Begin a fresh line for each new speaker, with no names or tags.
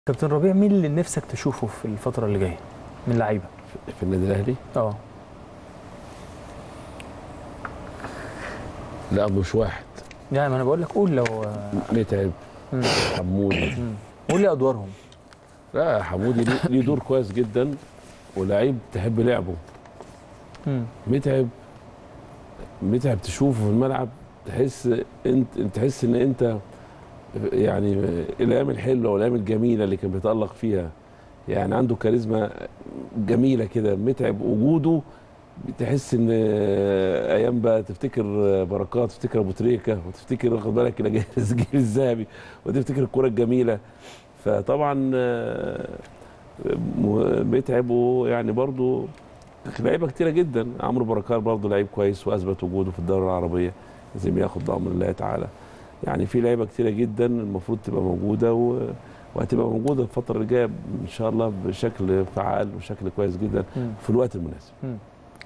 كابتن ربيع مين اللي نفسك تشوفه في الفتره اللي جايه من لعيبه
في النادي الاهلي
اه
لا مش واحد
يعني ما انا بقول لك قول لو
متعب
مم.
حمودي
مم. قول لي ادوارهم
لا حمودي ليه- ليه دور كويس جدا ولعيب تحب لعبه
مم.
متعب متعب تشوفه في الملعب تحس انت تحس ان انت يعني الايام الحلوه والايام الجميله اللي كان بيتالق فيها يعني عنده كاريزما جميله كده متعب وجوده تحس ان ايام بقى تفتكر بركات تفتكر ابو تريكه وتفتكر واخد بالك الجيل الجيل الذهبي وتفتكر الكره الجميله فطبعا آه، م- متعب ويعني برضو لعيبه كتيره جدا عمرو بركات برضه لعيب كويس واثبت وجوده في الدوره العربيه لازم ياخد بامر الله تعالى يعني في لعيبه كتيره جدا المفروض تبقى موجوده و... وهتبقى موجوده الفتره اللي جايه ان شاء الله بشكل فعال وشكل كويس جدا
مم.
في الوقت المناسب
مم.